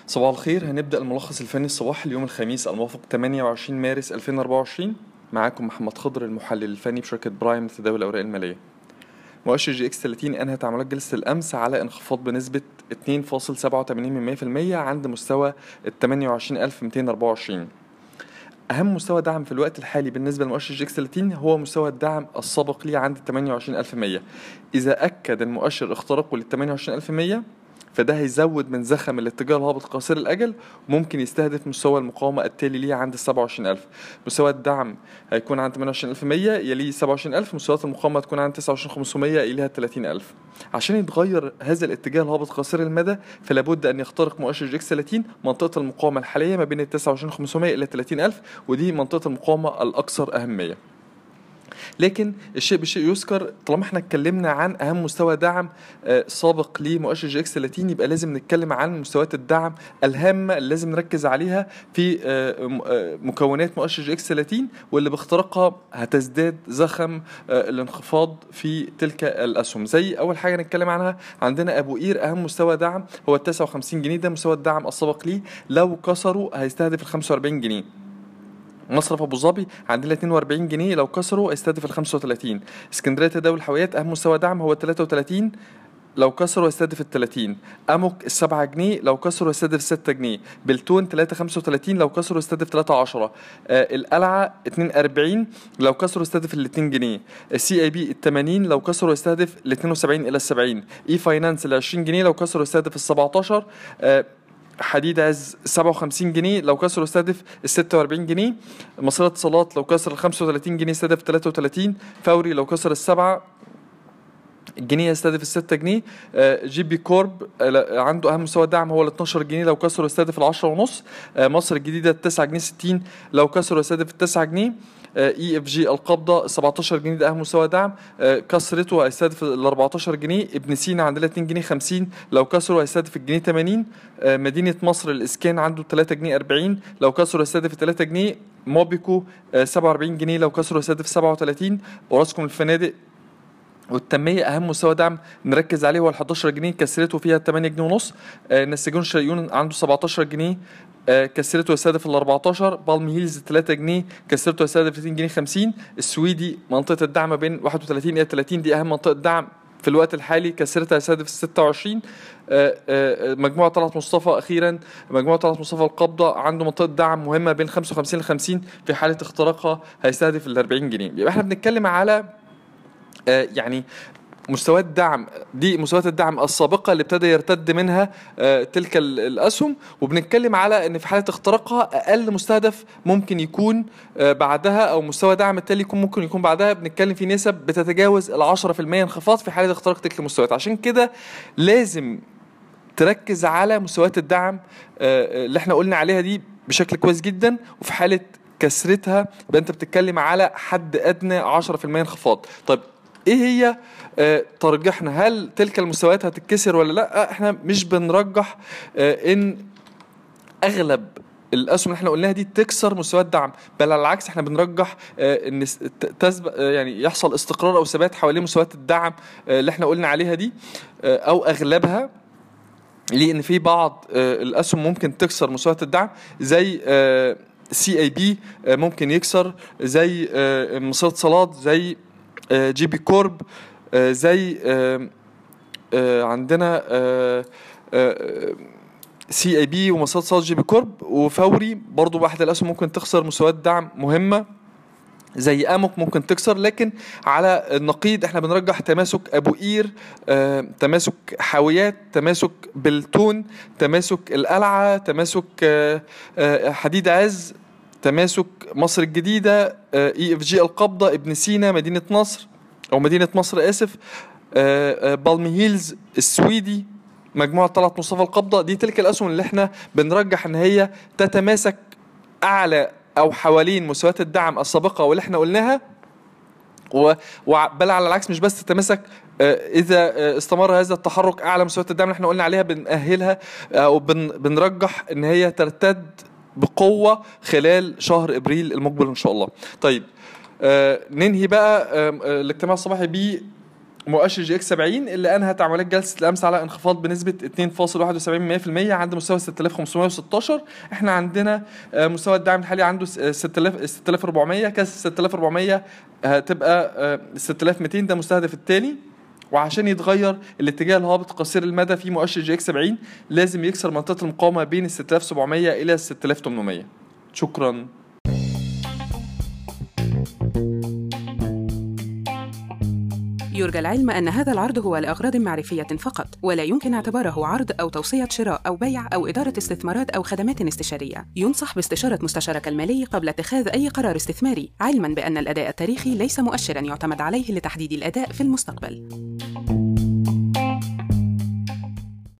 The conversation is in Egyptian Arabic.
صباح الخير هنبدأ الملخص الفني الصباحي اليوم الخميس الموافق 28 مارس 2024 معاكم محمد خضر المحلل الفني بشركة برايم لتداول الأوراق المالية مؤشر جي اكس 30 أنهى تعاملات جلسة الأمس على انخفاض بنسبة 2.87% عند مستوى ال 28224 أهم مستوى دعم في الوقت الحالي بالنسبة لمؤشر جي اكس 30 هو مستوى الدعم السابق ليه عند 28100 إذا أكد المؤشر اختراقه لل 28100 فده هيزود من زخم الاتجاه الهابط قصير الأجل وممكن يستهدف مستوى المقاومة التالي ليه عند 27000 مستوى الدعم هيكون عند 28100 يليه 27000 مستويات المقاومة هتكون عند 29500 يليها 30000 عشان يتغير هذا الاتجاه الهابط قصير المدى فلا بد أن يخترق مؤشر جي اكس 30 منطقة المقاومة الحالية ما بين ال 29500 إلى 30000 ودي منطقة المقاومة الأكثر أهمية لكن الشيء بالشيء يذكر طالما احنا اتكلمنا عن اهم مستوى دعم آه، سابق لمؤشر جي اكس 30 يبقى لازم نتكلم عن مستويات الدعم الهامه اللي لازم نركز عليها في آه، م- آه، مكونات مؤشر جي اكس 30 واللي باختراقها هتزداد زخم آه، الانخفاض في تلك الاسهم زي اول حاجه نتكلم عنها عندنا ابو قير اهم مستوى دعم هو ال 59 جنيه ده مستوى الدعم السابق ليه لو كسروا هيستهدف ال 45 جنيه مصرف ابو ظبي عندنا 42 جنيه لو كسروا يستهدف ال 35 اسكندريه تداول الحاويات اهم مستوى دعم هو 33 لو كسروا يستهدف ال 30 اموك ال 7 جنيه لو كسروا يستهدف 6 جنيه بلتون 3 35 لو كسروا يستهدف 3 10 آه القلعه 42 لو كسروا يستهدف ال 2 جنيه السي اي بي ال 80 لو كسروا يستهدف ال 72 الى ال 70 اي فاينانس ال 20 جنيه لو كسروا يستهدف ال 17 آه حديد عز 57 جنيه لو كسر يستهدف ال 46 جنيه مصرية اتصالات لو كسر ال 35 جنيه يستهدف 33 فوري لو كسر السبعة الجنيه يستهدف ال 6 جنيه آه، جي بي كورب آه، لا، عنده اهم مستوى دعم هو ال 12 جنيه لو كسر يستهدف ال 10 ونص آه، مصر الجديده 9 جنيه 60 لو كسر يستهدف ال 9 جنيه اي اف جي القبضه 17 جنيه ده اهم مستوى دعم آه، كسرته هيستهدف ال 14 جنيه ابن سينا عندنا 2 جنيه 50 لو كسروا هيستهدف الجنيه 80 آه، مدينه مصر الاسكان عنده 3 جنيه 40 لو كسروا هيستهدف 3 جنيه موبيكو آه، 47 جنيه لو كسروا هيستهدف 37 اوراسكوم الفنادق والتنمية أهم مستوى دعم نركز عليه هو ال 11 جنيه كسرته فيها 8 جنيه ونص آه، نسيجون الشريون عنده 17 جنيه آه، كسرته يستهدف ال 14 بالم هيلز 3 جنيه كسرته يستهدف 30 جنيه 50 السويدي منطقة الدعم ما بين 31 إلى 30 دي أهم منطقة دعم في الوقت الحالي كسرتها يستهدف 26 آه، آه، مجموعة طلعت مصطفى أخيرا مجموعة طلعت مصطفى القبضة عنده منطقة دعم مهمة بين 55 ل 50 في حالة اختراقها هيستهدف ال 40 جنيه يبقى احنا بنتكلم على آه، يعني مستويات دعم دي مستويات الدعم السابقه اللي ابتدى يرتد منها آه، تلك ال- الاسهم وبنتكلم على ان في حاله اختراقها اقل مستهدف ممكن يكون آه، بعدها او مستوى دعم التالي يكون ممكن يكون بعدها بنتكلم في نسب بتتجاوز ال 10% انخفاض في حاله اختراق تلك المستويات عشان كده لازم تركز على مستويات الدعم آه، اللي احنا قلنا عليها دي بشكل كويس جدا وفي حاله كسرتها يبقى انت بتتكلم على حد ادنى 10% انخفاض طيب ايه هي آه، ترجيحنا هل تلك المستويات هتتكسر ولا لا احنا مش بنرجح آه، ان اغلب الاسهم اللي احنا قلناها دي تكسر مستويات دعم بل على العكس احنا بنرجح آه، ان س- ت- تسبق آه، يعني يحصل استقرار او ثبات حوالين مستويات الدعم آه، اللي احنا قلنا عليها دي آه، او اغلبها ليه ان في بعض آه، الاسهم ممكن تكسر مستويات الدعم زي سي اي بي ممكن يكسر زي آه، مصرية اتصالات زي آه، جي بي كورب آه، زي آه، آه، عندنا سي اي بي ومصرية اتصالات جي بي كورب وفوري برضو واحد الاسهم ممكن تخسر مستويات دعم مهمه زي اموك ممكن تكسر لكن على النقيض احنا بنرجح تماسك ابو قير آه، تماسك حاويات تماسك بلتون تماسك القلعه تماسك آه، آه، حديد عز تماسك مصر الجديده اي اف جي القبضه ابن سينا مدينه نصر او مدينه مصر اسف آه، آه، بالم هيلز السويدي مجموعه طلعت مصطفى القبضه دي تلك الاسهم اللي احنا بنرجح ان هي تتماسك اعلى او حوالين مستويات الدعم السابقه واللي احنا قلناها و... و- بل على العكس مش بس تتمسك آه، اذا آه، استمر هذا التحرك اعلى مستويات الدعم اللي احنا قلنا عليها بنأهلها او بن... بنرجح ان هي ترتد بقوه خلال شهر ابريل المقبل ان شاء الله. طيب آه، ننهي بقى آه، آه، الاجتماع الصباحي ب مؤشر جي اكس 70 اللي انهت عمليات جلسه الامس على انخفاض بنسبه 2.71% عند مستوى 6516 احنا عندنا آه، مستوى الدعم الحالي عنده س- آه، 6000 6400 كسر 6400 هتبقى آه، 6200 ده مستهدف التالي وعشان يتغير الاتجاه الهابط قصير المدى في مؤشر جي اكس 70 لازم يكسر منطقه المقاومه بين ال 6700 الى ال 6800 شكرا يرجى العلم أن هذا العرض هو لأغراض معرفية فقط، ولا يمكن اعتباره عرض أو توصية شراء أو بيع أو إدارة استثمارات أو خدمات استشارية. ينصح باستشارة مستشارك المالي قبل اتخاذ أي قرار استثماري، علماً بأن الأداء التاريخي ليس مؤشراً يعتمد عليه لتحديد الأداء في المستقبل.